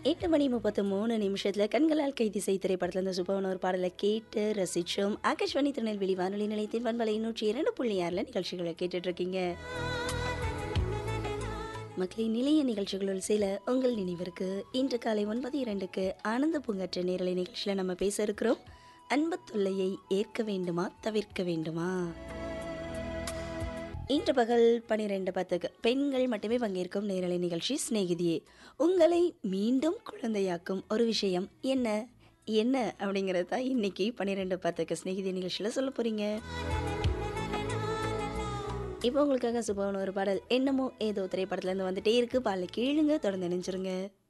எட்டு மணி முப்பத்து மூணு நிமிஷத்தில் கண்களால் கைதி செய் திரைப்படத்தில் இந்த சூப்பரான ஒரு பாடலை கேட்டு ரசிச்சோம் ஆகாஷ்வாணி திருநெல்வேலி வானொலி நிலையத்தின் பண்பலை நூற்றி இரண்டு புள்ளி ஆறில் நிகழ்ச்சிகளை கேட்டுட்டு இருக்கீங்க மக்களின் நிலைய நிகழ்ச்சிகளுள் சில உங்கள் நினைவிற்கு இன்று காலை ஒன்பது இரண்டுக்கு ஆனந்த பூங்காற்ற நேரலை நிகழ்ச்சியில் நம்ம பேச இருக்கிறோம் அன்பு தொல்லையை ஏற்க வேண்டுமா தவிர்க்க வேண்டுமா இன்று பகல் பனிரெண்டு பத்துக்கு பெண்கள் மட்டுமே பங்கேற்கும் நேரலை நிகழ்ச்சி சிநேகிதியே உங்களை மீண்டும் குழந்தையாக்கும் ஒரு விஷயம் என்ன என்ன அப்படிங்கிறது தான் இன்னைக்கு பன்னிரெண்டு பத்துக்கு சிநேகிதி நிகழ்ச்சியில் சொல்ல போறீங்க இப்போ உங்களுக்காக சுபவன ஒரு பாடல் என்னமோ ஏதோ திரைப்படத்துல இருந்து வந்துட்டே இருக்கு பாடலை கேளுங்க தொடர்ந்து நினைச்சிருங்க